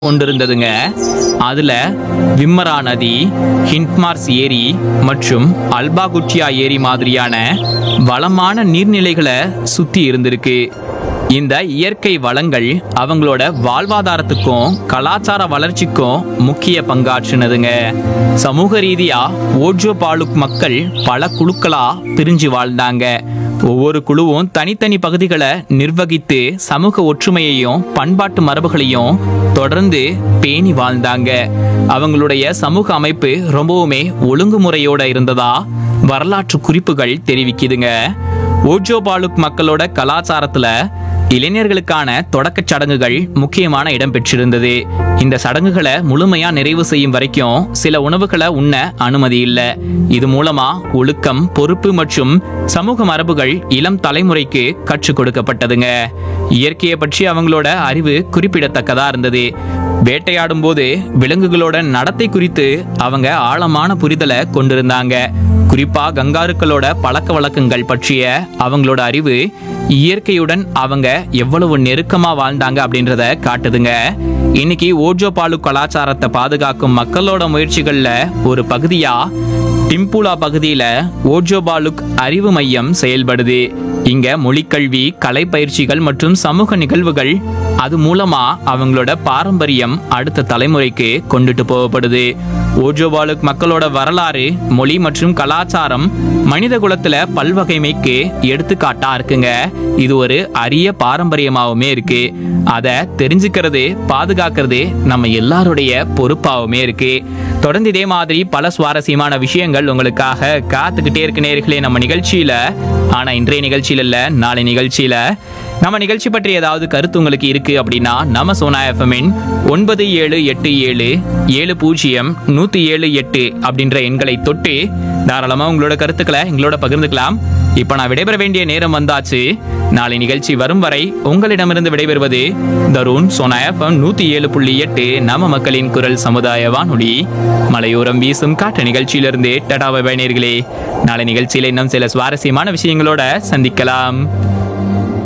ஒன்று இருந்ததுங்க அதுல விம்மரா நதி ஹிண்ட்மார்ஸ் ஏரி மற்றும் அல்பாகுச்சியா ஏரி மாதிரியான வளமான நீர்நிலைகளை சுத்தி இருந்திருக்கு இந்த இயற்கை வளங்கள் அவங்களோட வாழ்வாதாரத்துக்கும் கலாச்சார வளர்ச்சிக்கும் முக்கிய பங்காற்றுனதுங்க சமூக ரீதியா ஓஜோ பாலுக் மக்கள் பல குழுக்களா பிரிஞ்சு வாழ்ந்தாங்க ஒவ்வொரு குழுவும் தனித்தனி பகுதிகளை நிர்வகித்து சமூக ஒற்றுமையையும் பண்பாட்டு மரபுகளையும் தொடர்ந்து பேணி வாழ்ந்தாங்க அவங்களுடைய சமூக அமைப்பு ரொம்பவுமே ஒழுங்குமுறையோட இருந்ததா வரலாற்று குறிப்புகள் தெரிவிக்குதுங்க ஓஜோ பாலுக் மக்களோட கலாச்சாரத்துல இளைஞர்களுக்கான தொடக்கச் சடங்குகள் முக்கியமான இடம் பெற்றிருந்தது இந்த சடங்குகளை முழுமையா நிறைவு செய்யும் வரைக்கும் சில உணவுகளை உண்ண அனுமதி இல்லை இது மூலமா ஒழுக்கம் பொறுப்பு மற்றும் சமூக மரபுகள் இளம் தலைமுறைக்கு கற்றுக் கொடுக்கப்பட்டதுங்க இயற்கையை பற்றி அவங்களோட அறிவு குறிப்பிடத்தக்கதா இருந்தது வேட்டையாடும் போது விலங்குகளோட நடத்தை குறித்து அவங்க ஆழமான புரிதலை கொண்டிருந்தாங்க குறிப்பா கங்காருக்களோட பழக்க வழக்கங்கள் பற்றிய அவங்களோட அறிவு இயற்கையுடன் அவங்க எவ்வளவு நெருக்கமா வாழ்ந்தாங்க அப்படின்றத காட்டுதுங்க இன்னைக்கு ஓஜோ பாலு கலாச்சாரத்தை பாதுகாக்கும் மக்களோட முயற்சிகள்ல ஒரு பகுதியா டிம்புலா பகுதியில ஓஜோ பாலுக் அறிவு மையம் செயல்படுது இங்க மொழிக்கல்வி கலை பயிற்சிகள் மற்றும் சமூக நிகழ்வுகள் அது மூலமா அவங்களோட பாரம்பரியம் அடுத்த தலைமுறைக்கு கொண்டுட்டு போகப்படுது ஓஜோ பாலுக் மக்களோட வரலாறு மொழி மற்றும் கலாச்சாரம் மனித குலத்துல பல்வகைமைக்கு எடுத்துக்காட்டா இருக்குங்க இது ஒரு அரிய பாரம்பரியமாவுமே இருக்கு அதை தெரிஞ்சுக்கிறது பாதுகாக்கிறது நம்ம எல்லாருடைய பொறுப்பாவுமே இருக்கு தொடர்ந்து இதே மாதிரி பல சுவாரஸ்யமான விஷயங்கள் உங்களுக்காக காத்துக்கிட்டே இருக்கு நேர்களே நம்ம நிகழ்ச்சியில ஆனா இன்றைய நிகழ்ச்சியில இல்ல நாளை நிகழ்ச்சியில நம்ம நிகழ்ச்சி பற்றி ஏதாவது கருத்து உங்களுக்கு இருக்கு அப்படின்னா நம்ம சோனா எஃப்எம்மின் ஒன்பது ஏழு எட்டு ஏழு ஏழு பூஜ்ஜியம் நூத்தி ஏழு எட்டு அப்படின்ற எண்களை தொட்டு தாராளமா உங்களோட கருத்துக்களை எங்களோட பகிர்ந்துக்கலாம் இப்போ நான் விடைபெற வேண்டிய நேரம் வந்தாச்சு நாளை நிகழ்ச்சி வரும் வரை உங்களிடமிருந்து விடைபெறுவது தருண் சோனா எஃப்எம் நூத்தி ஏழு புள்ளி எட்டு நம்ம மக்களின் குரல் சமுதாய வானொலி மலையோரம் வீசும் காற்று நிகழ்ச்சியிலிருந்து டடாவை பயணியர்களே நாளை நிகழ்ச்சியில இன்னும் சில சுவாரஸ்யமான விஷயங்களோட சந்திக்கலாம்